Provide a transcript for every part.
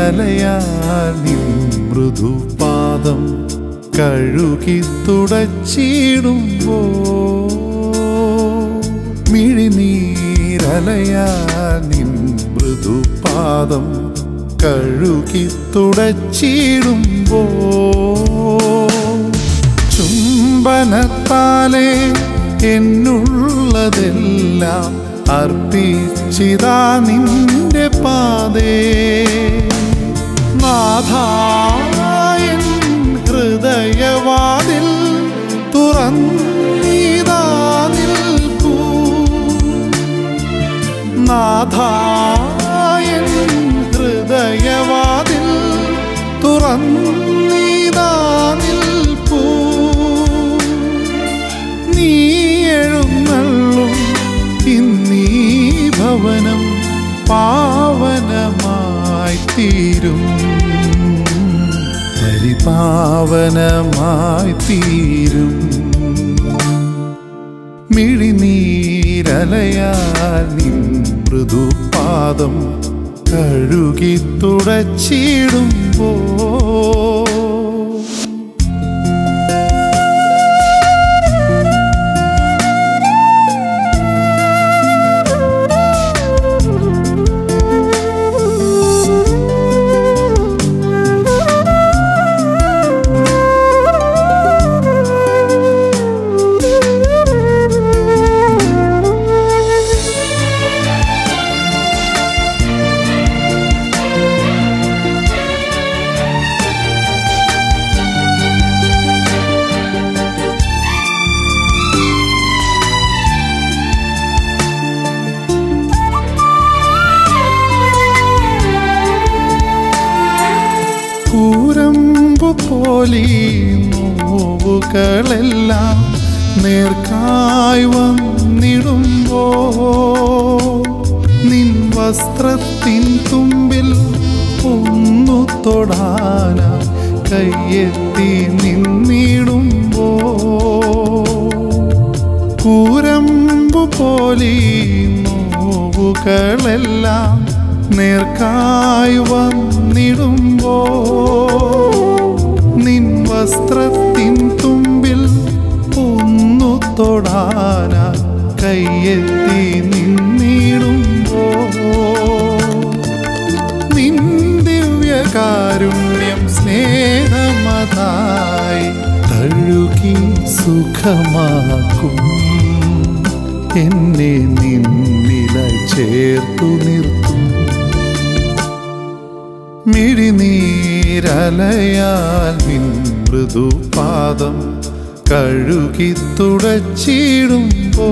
മിഴിനീരലയാൽ നിൻ മൃദുപാദം കഴുകി തുടച്ചിടുമ്പോ മിഴിനീരലയാൽ നിൻ മൃദുപാദം കഴുകി തുടച്ചിടുമ്പോ ചുംബനത്താലെ എന്നുള്ളതെല്ലാം അർപ്പിച്ചിതാ നിന്റെ പാതേ നാഥായൻ ഹൃദയവാതിൽ തുറന്നീതാ നിൽക്കൂ നാഥായൻ ഹൃദയവാതിൽ തുറന്നീതാ നിൽപ്പൂ നീ എഴുന്നള്ളും ഇന്നീ ഭവനം പാവനമായി തീരും പരിപാവനമായി തീരും മിഴിനീരലയാൽ നിൻ മൃദുപാദം കഴുകി തുടച്ചിടുമ്പോ കൂരമ്പു പോലീ നോവുകളെല്ലാം നേർക്കായി വന്നിടുമ്പോ നിൻ വസ്ത്രത്തിൻ തുമ്പിൽ ഒന്നു തൊടാന കയ്യെത്തി നിന്നിടുമ്പോ കൂരമ്പു പോലീ നോവുകളെല്ലാം നേർക്കായി വന്നിടുമ്പോ നിൻ വസ്ത്രത്തിൻ തുമ്പിൽ ഒന്നു തൊടാന കയ്യെത്തി നിന്നിടുമ്പോ നിൻ ദിവ്യകാരുണ്യം സ്നേഹമതായി തഴുകി സുഖമാക്കും എന്നെ നിന്നില ചേർത്തു നിർത്തും മിഴിനീരലയാൽ നിൻ മൃദുപാദം കഴുകി തുടച്ചിടുമ്പോ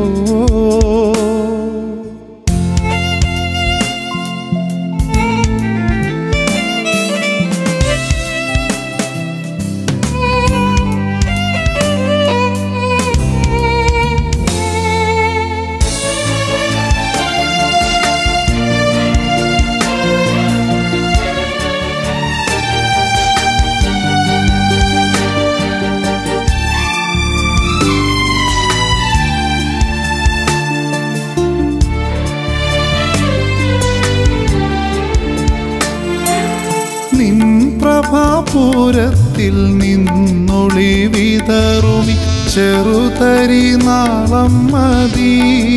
നിൻ പ്രഭാപൂരത്തിൽ നിന്നൊളി വിതറുമി ചെറുതരി നാളം മതി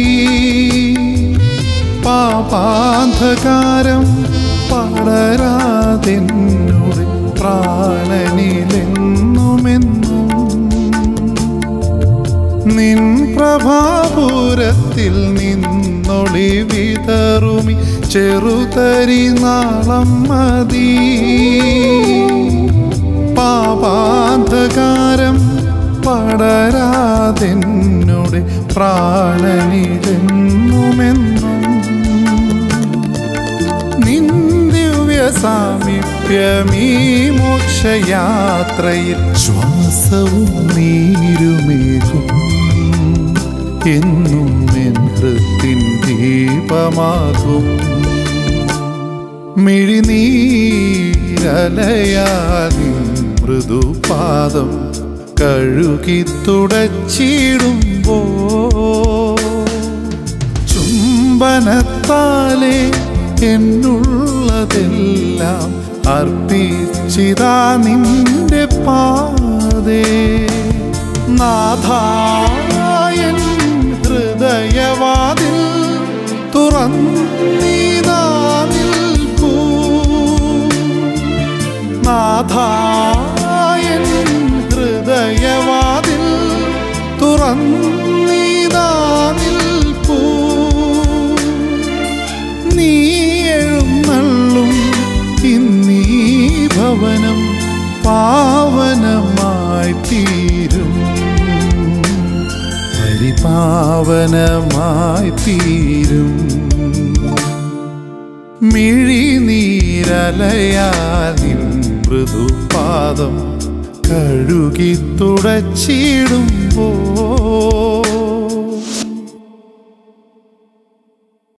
പാപാന്ധകാരം പടരാതെന്നോട് പ്രാണനിലെന്നുമെന്നും നിൻ പ്രഭാപൂരത്തിൽ നിന്നൊളി വിതറുമി ചെറുതരി നാളം മതി പാപാന്ധകാരം പടരാതെന്നോട് പ്രാണനിലെന്നുമെന്നും നിൻ ദിവ്യ സാമീപ്യമീ മോക്ഷയാത്രയിൽ ശ്വാസവും നീരുമേകും എന്നും എൻ ഹൃത്തിൻ ദീപമാകും മിഴിനീരലയാതി മൃദുപാദം കഴുകി തുടച്ചിടുമ്പോ ചുംബനത്താലെ എന്നുള്ളതെല്ലാം അർപ്പിച്ചിതാ നിന്റെ പാതേ നാഥായൻ ഹൃദയവാതിൽ തുറന്നീതാ നിൽപ്പൂ നാഥായൻ ഹൃദയവാതിൽ തുറന്നീതാ നിൽപ്പൂ നീ എഴുന്നള്ളും ഇന്നീ ഭവനം പാവനമായി തീരും പരിപാവനമായി തീരും മിഴിനീരലയാൽ നിൻ മൃദുപാദം കഴുകി തുടച്ചിടുമ്പോൾ